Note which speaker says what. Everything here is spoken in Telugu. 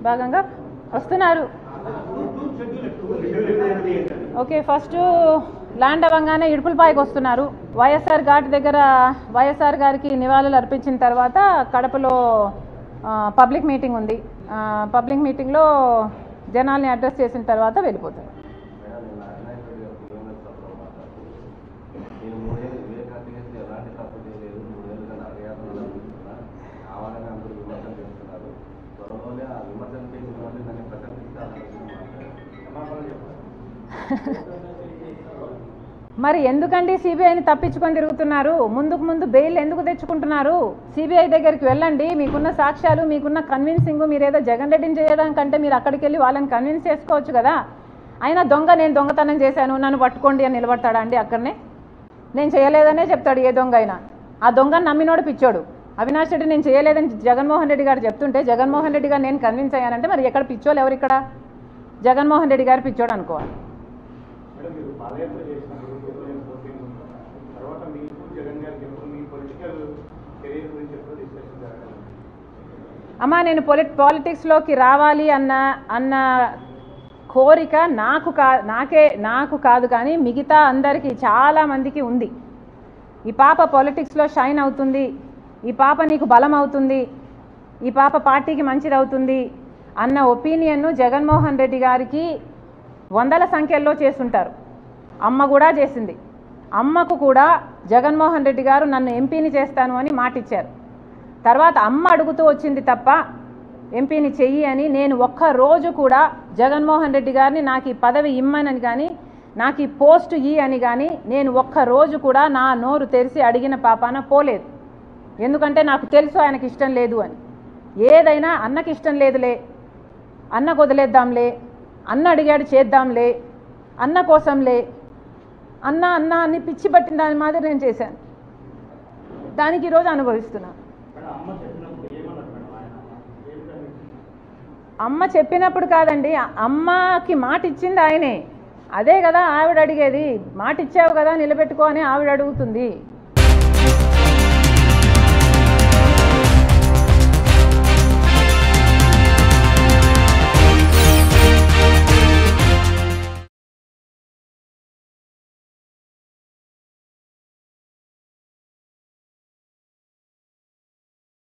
Speaker 1: భాగంగా వస్తున్నారు ఓకే ఫస్ట్ ల్యాండ్ అవ్వగానే ఇడుపులపాయకు వస్తున్నారు వైఎస్ఆర్ ఘాట్ దగ్గర వైఎస్ఆర్ గారికి నివాళులు అర్పించిన తర్వాత కడపలో ఆ, పబ్లిక్ మీటింగ్ ఉంది ఆ, పబ్లిక్ మీటింగ్లో జనాల్ని అడ్రస్ చేసిన తర్వాత వెళ్ళిపోతారు
Speaker 2: మేడం నేను నారాయణ రెడ్డి గారు పిల్లలు తప్పులు మాట్లాడుతూ నేను మూడేళ్ళు వివేకాంత చేస్తే ఎలాంటి తప్పు చేయలేదు మూడేళ్ళుగా నాగయాత్రలు అనుకుంటున్నా కావాలని అందరూ విమర్శలు చేస్తున్నారు త్వరలోనే ఆ విమర్శలు చేసిన వాళ్ళు నన్ను ప్రకటిస్తారని మాట్లాడారు
Speaker 1: మరి ఎందుకండి సిబిఐని తప్పించుకొని తిరుగుతున్నారు ముందుకు ముందు బెయిల్ ఎందుకు తెచ్చుకుంటున్నారు సిబిఐ దగ్గరికి వెళ్ళండి మీకున్న సాక్ష్యాలు మీకున్న కన్విన్సింగ్ మీరు ఏదో జగన్ రెడ్డిని చేయడం కంటే మీరు అక్కడికి వెళ్ళి వాళ్ళని కన్విన్స్ చేసుకోవచ్చు కదా అయినా దొంగ నేను దొంగతనం చేశాను నన్ను పట్టుకోండి అని నిలబడతాడా అండి అక్కడనే నేను చేయలేదనే చెప్తాడు ఏ దొంగ అయినా ఆ దొంగని నమ్మినోడు పిచ్చోడు అవినాష్ రెడ్డి నేను చేయలేదని జగన్మోహన్ రెడ్డి గారు చెప్తుంటే జగన్మోహన్ రెడ్డి గారు నేను కన్విన్స్ అయ్యానంటే మరి ఎక్కడ పిచ్చోళ్ళు ఎవరు ఇక్కడ జగన్మోహన్ రెడ్డి గారు పిచ్చోడు అనుకోవాలి
Speaker 3: మేడం మీరు పాదయాత్ర చేసినప్పుడు కేవలం ఓటింగ్ ఉంది. తర్వాత మీకు జగన్ గారికి ఎప్పుడు మీ పొలిటికల్ కెరీర్ గురించి ఎప్పుడు డిస్కషన్ జరగాలి
Speaker 1: అమ్మా నేను పొలి పాలిటిక్స్లోకి రావాలి అన్న అన్న కోరిక నాకు కా నాకే నాకు కాదు కానీ మిగతా అందరికీ చాలా మందికి ఉంది ఈ పాప పాలిటిక్స్లో షైన్ అవుతుంది ఈ పాప నీకు బలం అవుతుంది ఈ పాప పార్టీకి మంచిది అవుతుంది అన్న ఒపీనియన్ను జగన్మోహన్ రెడ్డి గారికి వందల సంఖ్యల్లో చేస్తుంటారు అమ్మ కూడా చేసింది అమ్మకు కూడా జగన్మోహన్ రెడ్డి గారు నన్ను ఎంపీని చేస్తాను అని మాటిచ్చారు తర్వాత అమ్మ అడుగుతూ వచ్చింది తప్ప ఎంపీని చెయ్యి అని నేను ఒక్క రోజు కూడా జగన్మోహన్ రెడ్డి గారిని నాకు ఈ పదవి ఇమ్మనని కానీ నాకు ఈ పోస్ట్ ఇ అని కానీ నేను ఒక్క రోజు కూడా నా నోరు తెరిచి అడిగిన పాపాన పోలేదు ఎందుకంటే నాకు తెలుసు ఆయనకి ఇష్టం లేదు అని ఏదైనా అన్నకి ఇష్టం లేదులే అన్న వదిలేద్దాంలే అన్న అడిగాడు చేద్దాంలే అన్న కోసంలే అన్న అన్న అని పిచ్చి పట్టిన దాని మాదిరి నేను చేశాను దానికి ఈరోజు అనుభవిస్తున్నాను
Speaker 3: మేడం అమ్మ చెప్పినప్పుడు ఏమన్నారు మేడం ఆయన ఏం కానీ
Speaker 1: అమ్మ చెప్పినప్పుడు కాదండి అమ్మకి మాట ఇచ్చింది ఆయనే అదే కదా ఆవిడ అడిగేది మాట ఇచ్చావు కదా నిలబెట్టుకో అని ఆవిడ అడుగుతుంది